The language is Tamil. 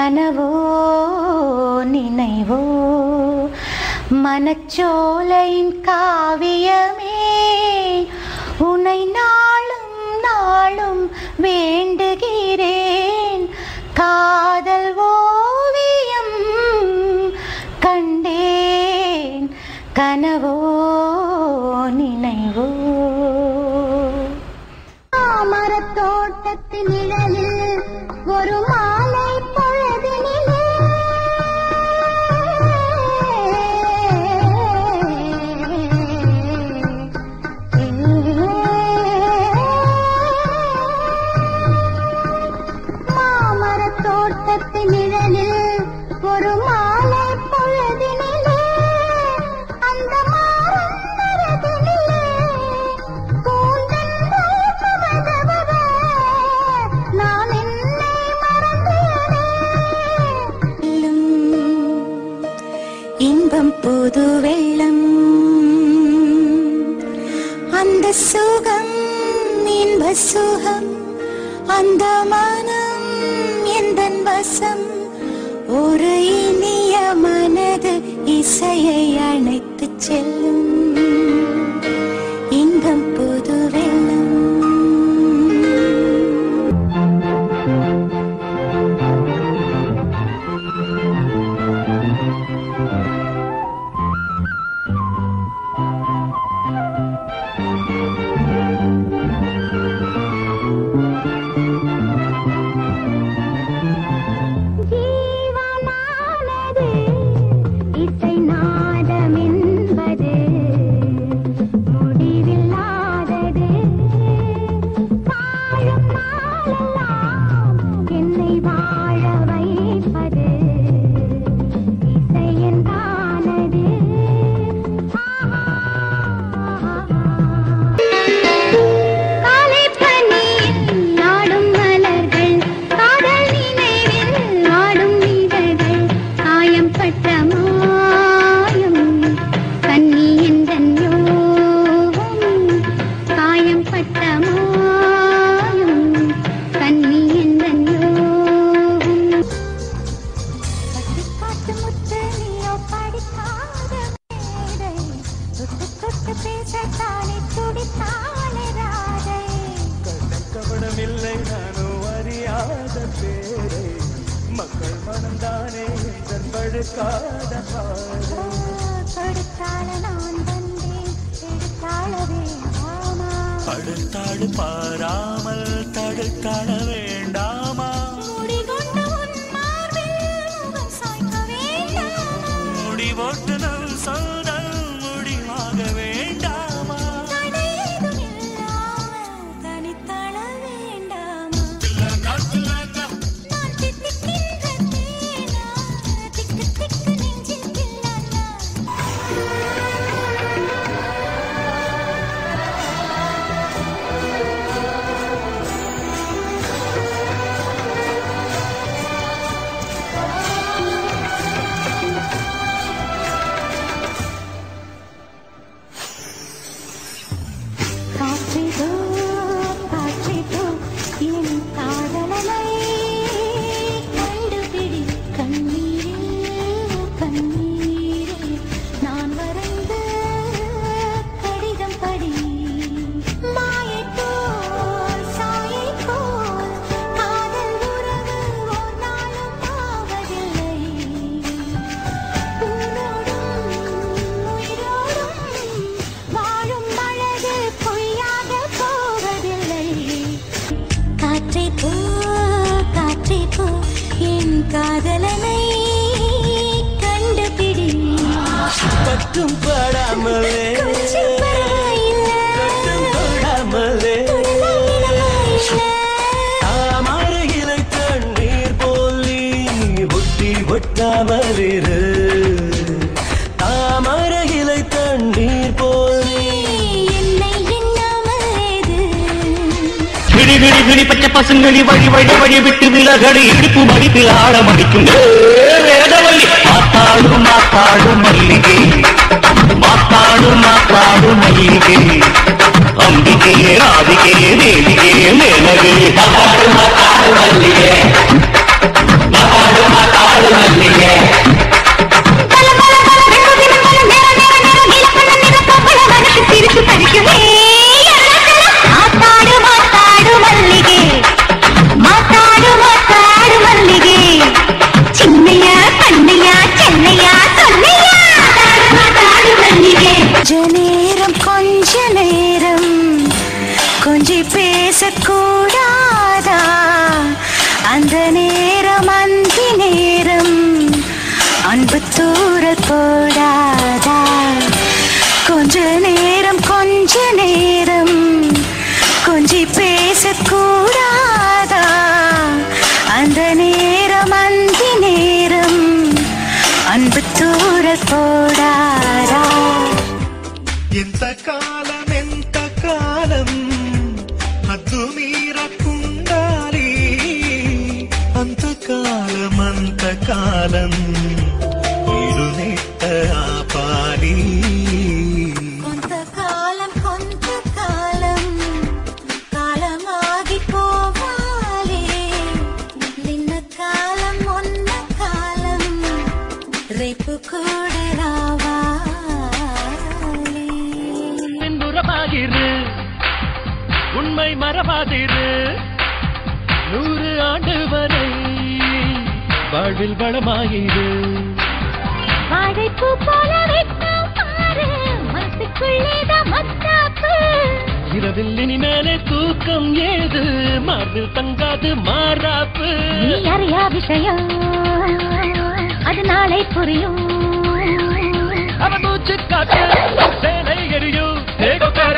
கனவோ நினைவோ மனச்சோலையின் காவியமே உன்னை நாளும் நாளும் வேண்டுகிறேன் காதல் ஓவியம் கண்டேன் கனவோ நினைவோ மாமரத்தோட்டத்தின் நிழலில் ஒரு மாலை பொழுதினிலே மாமரத்தோட்டத்தின் நிழலில் ஒரு மாலை பொழுதினிலே அந்த மாறும் மரத்தினிலே பூந்தென்றல் சுமந்தவர நான் என்னை மறந்தேனே வெள்ளம் இன்பம் புது வெள்ளம் அந்த சுகம் இன்ப சுகம் அந்த மனம் எந்த வசம் ஒரு இனிய மனது இசையை அணைத்து செல்லும் இன்பம் புது வெள்ளம் ஜீவனானது இசை நாதம் என்பது முடிவில்லாதது வாழும் நாளெல்லாம் என்னை வாழ வைப்பது இசை என்றானது காலை பனியில் ஆடும் மலர்கள் காதல் நினைவில் ஆடும் இதழ்கள் காயம் பட்ட மாயம் கண்ணி எந்தன் யோகம் காயம் பட்ட மாயம் கண்ணி எந்தன் யோகம் பட்டிக்காட்டு முத்து நீயோ படிக்காத மேடை தொட்டு தொட்டு பேசத்தானே துடித்தானே ராதை கபடமில்லை நானும் அறியாத பேரை மக்கள் மனம்தானே எந்தன் பழுக்காத பாதை கொடுத்தால நான் வந்தேன் எடுத்தாள வேண்டாமா படுத்தாடு பாராமல் தடுத்தாட வேண்டாமா முடிகொண்ட உன் மார்பில் முகம் சாய்க்க வேண்டாமா முடிவோட்டு நம் சொந்தம் முடிவாக வேண்டாமா தடையேதும் இல்லாமல் தனித்தாள வேண்டாமா நான் தித்திக்கின்ற தேனா திக்கு திக்கு நெஞ்சில் கிள்ளனா காற்றிதோ காற்றிதோ என் காதலனை கண்டுபிடி கண்ணீரில் கண்ணீரில் நான் வரைந்த கடிதம் படி மாயை போல் சாயை போல் காதல் உறவு ஒரு நாளும் ஆவதில்லை உன்னோடும் உயிரோடும் வாழும் அழகு பொய்யாக போவதில்லை காற்றே போ காற்றே போ என் காதலனை கண்டுபிடி பட்டும் படாமலே கொஞ்சம் பரவாயில்லை. கட்டும் தொடாமலே தொடலாம் இடமாயில்லை. தாமரையிலை தண்ணீர் போல் நீ ஒட்டி ஒட்டாமலிரு தாமரையிலை தண்ணீர் போல் நீ என்னை எண்ணாமல் ஏது விடி விடி விடி பச்சை பசுங்களி வழி வழி வழி விட்டு விலகடி இடுப்பு மடிப்பில் ஆட மடிக்கும் வேதவல்லி மாத்தாடு மாத்தாடு மல்லிகை மாத்தாடு மாத்தாடு மல்லிகை அம்பிகே ராதிகே தேவிகே மேலகே மாத்தாடு மாத்தாடு மல்லிகை மாத்தாடு பேசக்கூடாதா அந்த நேரம் அந்தி நேரம் அன்பு தூர போடாதா கொஞ்ச நேரம் கொஞ்ச நேரம் கொஞ்சி பேசக்கூடாதா அந்த நேரம் அந்தி நேரம் அன்பு தூர போடாதா ఎంత కాలం ఎంత కాలం హద్దు మీరకుండాలి అంతకాలం అంతకాలం ఇరు నెట్ట ఆపాలి కొంత కాలం కొంత కాలం కాలమాగి పోవాలి నిన్న కాలం మొన్న కాలం రేపు కూడా రావాలి உறவாகிரு உண்மை மறவாதிரு நூறு ஆண்டு வரை வாழ்வில் வளமாயிரு வாழைப்பூ போல வெட்கம் பாரு மனசுக்குள்ளேதான் மத்தாப்பு இரவில் இனிமேலே தூக்கம் ஏது மார்பில் தங்காது மாறாப்பு நீ அறியா விஷயம் அது நாளை புரியும் அவ மூச்சு காத்து சேலை எரியும் தேக